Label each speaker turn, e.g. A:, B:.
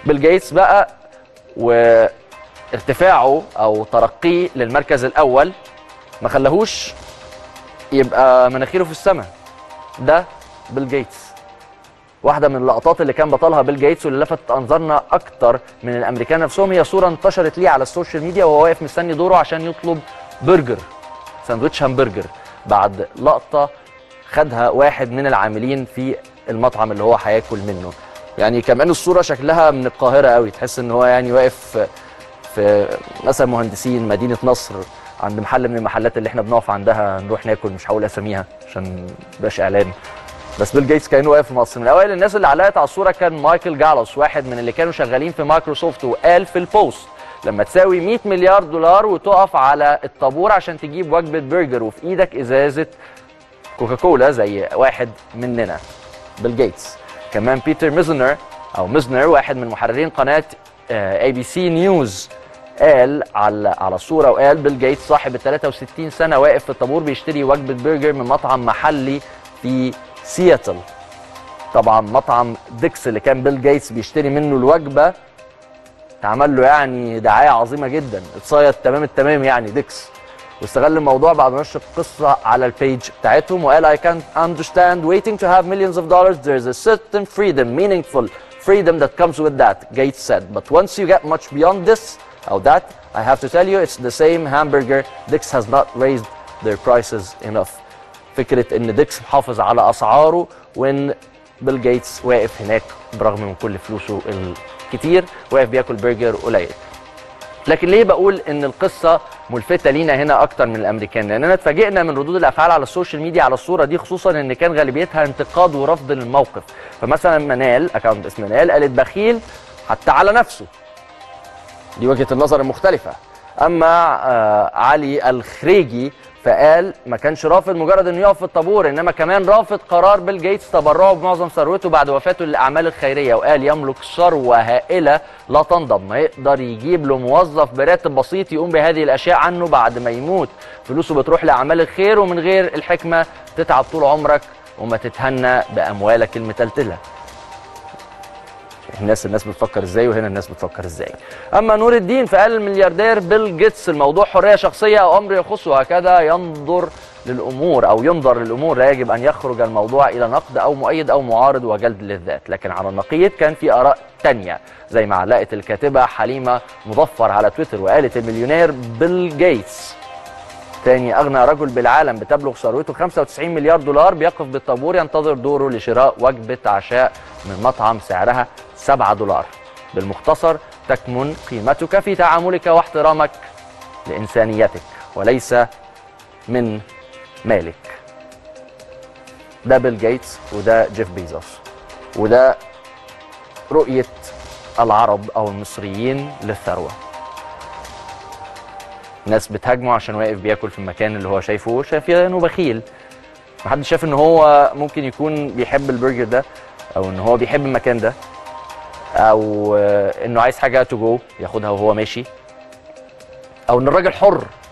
A: بيل جيتس بقى وارتفاعه او ترقيه للمركز الاول ما خلاهوش يبقى مناخيره في السماء ده بيل جيتس واحده من اللقطات اللي كان بطلها بيل جيتس واللي لفتت انظارنا اكتر من الامريكان نفسهم هي صوره انتشرت ليه على السوشيال ميديا وهو واقف مستني دوره عشان يطلب برجر ساندوتش همبرجر بعد لقطه خدها واحد من العاملين في المطعم اللي هو هياكل منه يعني كمان الصوره شكلها من القاهره قوي تحس ان هو يعني واقف في مثلا مهندسين مدينه نصر عند محل من المحلات اللي احنا بنقف عندها نروح ناكل مش هقول اساميها عشان مبقاش اعلان بس بيل جيتس كان واقف في مصر من اوائل الناس اللي علقت على الصوره كان مايكل جالوس واحد من اللي كانوا شغالين في مايكروسوفت وقال في البوست لما تساوي 100 مليار دولار وتقف على الطابور عشان تجيب وجبه برجر وفي ايدك ازازه كوكاكولا زي واحد مننا بيل جيتس كمان بيتر ميزنر او ميزنر واحد من محررين قناه اي بي سي نيوز قال على على الصوره وقال بيل جيتس صاحب ال 63 سنه واقف في الطابور بيشتري وجبه برجر من مطعم محلي في سياتل طبعا مطعم ديكس اللي كان بيل جيتس بيشتري منه الوجبه اتعمل له يعني دعايه عظيمه جدا اتصيد تمام التمام يعني ديكس واستغل الموضوع بعد ما نشر القصه على البيج بتاعتهم وقال I can't understand waiting to have millions of dollars there's a certain freedom meaningful freedom that comes with that Gates said but once you get much beyond this or that I have to tell you it's the same hamburger Dix has not raised their prices enough فكره ان ديكس محافظ على اسعاره وان بيل جيتس واقف هناك برغم من كل فلوسه الكتير واقف بياكل برجر قليل لكن ليه بقول ان القصه ملفته لينا هنا اكتر من الامريكان لاننا اتفاجئنا من ردود الافعال على السوشيال ميديا على الصوره دي خصوصا ان كان غالبيتها انتقاد ورفض للموقف فمثلا منال اكونت اسم منال قالت بخيل حتى على نفسه دي وجهه النظر المختلفه اما آه علي الخريجي فقال ما كانش رافض مجرد انه يقف في الطابور انما كمان رافض قرار بيل جيتس تبرعه بمعظم ثروته بعد وفاته للاعمال الخيريه وقال يملك ثروه هائله لا تنضب ما يقدر يجيب له موظف براتب بسيط يقوم بهذه الاشياء عنه بعد ما يموت فلوسه بتروح لاعمال الخير ومن غير الحكمه تتعب طول عمرك وما تتهنى باموالك المتلتله الناس الناس بتفكر ازاي وهنا الناس بتفكر ازاي اما نور الدين فقال الملياردير بيل جيتس الموضوع حريه شخصيه او امر يخصه هكذا ينظر للامور او ينظر للامور لا يجب ان يخرج الموضوع الى نقد او مؤيد او معارض وجلد للذات لكن على النقيض كان في اراء تانية زي ما علقت الكاتبه حليمه مظفر على تويتر وقالت المليونير بيل جيتس تاني اغنى رجل بالعالم بتبلغ ثروته 95 مليار دولار بيقف بالطابور ينتظر دوره لشراء وجبه عشاء من مطعم سعرها 7 دولار بالمختصر تكمن قيمتك في تعاملك واحترامك لإنسانيتك وليس من مالك ده بيل جيتس وده جيف بيزوس وده رؤية العرب أو المصريين للثروة ناس بتهاجمه عشان واقف بياكل في المكان اللي هو شايفه شايف انه بخيل محدش شاف ان هو ممكن يكون بيحب البرجر ده او ان هو بيحب المكان ده او انه عايز حاجه تو جو ياخدها وهو ماشي او ان الراجل حر